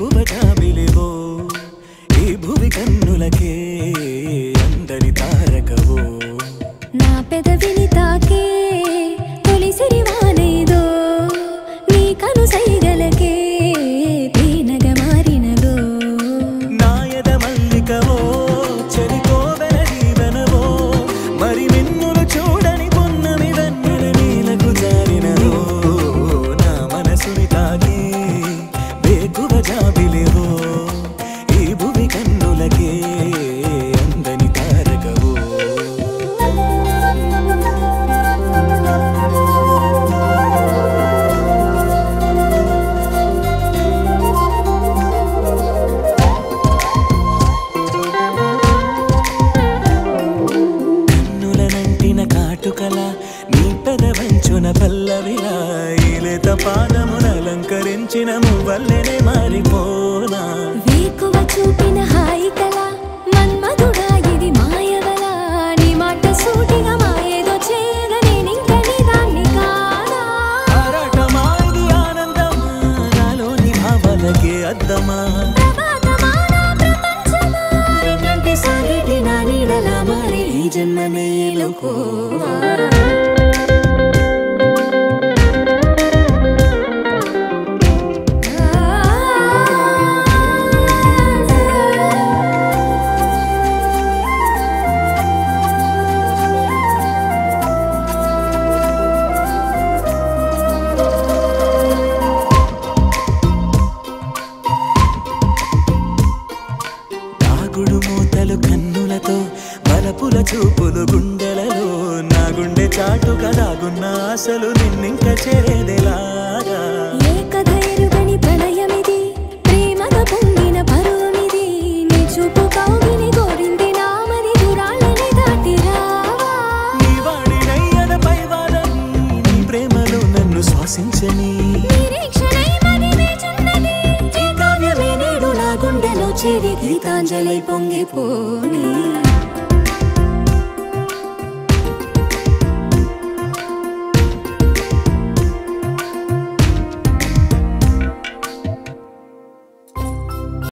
వేకువ జాబిలివో ఈ భువి కన్నులకే అందని తారకవో నా పెదవిని తాకే తొలిసిరి వానేదో నీ కను సైగలకే తేనగ మారినదో నాయద మల్లికవో చెరికోవెల జీవనవో మరి నిన్నులు చూడని పొన్నమి వెన్నెల నీలకు జారినదో నా మనసుని తాకి వేకువ జాబిలివో ఈ భువి కన్నులకే అందని తారకవో కన్నులనంటిన కాటుకల నీ పెదవంచున పల్లవిలా ఈలేత పాదమున అలంకరించిన మువ్వల్లెనే మారిపోనా వేకువ చూపిన హాయి కల మన్మధుడా ఇది మాయవల నీ మాట సూటిగా మాయేదో చేయగా నేనింక నీ దాన్ని కాదా ఆరాటమా ఇది ఆనందమా నాలోని భావాలకే అద్దమా ప్రభాతమా నా ప్రపంచమా నిన్నంటి సాగిటి నా నీడలా మారి ఈ జన్మనే లోకోవా దాగుడు మూతలు కన్నులతో బలపుల చూపులు గుండెలలో నా గుండె చాటుగా దాగున్న ఆశలు నిన్నింక చేరేదెలాగా ఏ కథ ఎరుగని ప్రణయమిది ప్రేమగా పొంగిన పరువమిది నీ చూపు కౌగిలి కోరింది నామది దూరాలని దాటి రావా నీ వాడినయ్యన పైవాలని నీ ప్రేమలో నన్ను శ్వాసించని నిరీక్షణై మది వేచున్నది ఈ కావ్యమే నేడు నా గుండెలో చేరి గీతాంజలి పొంగిపోని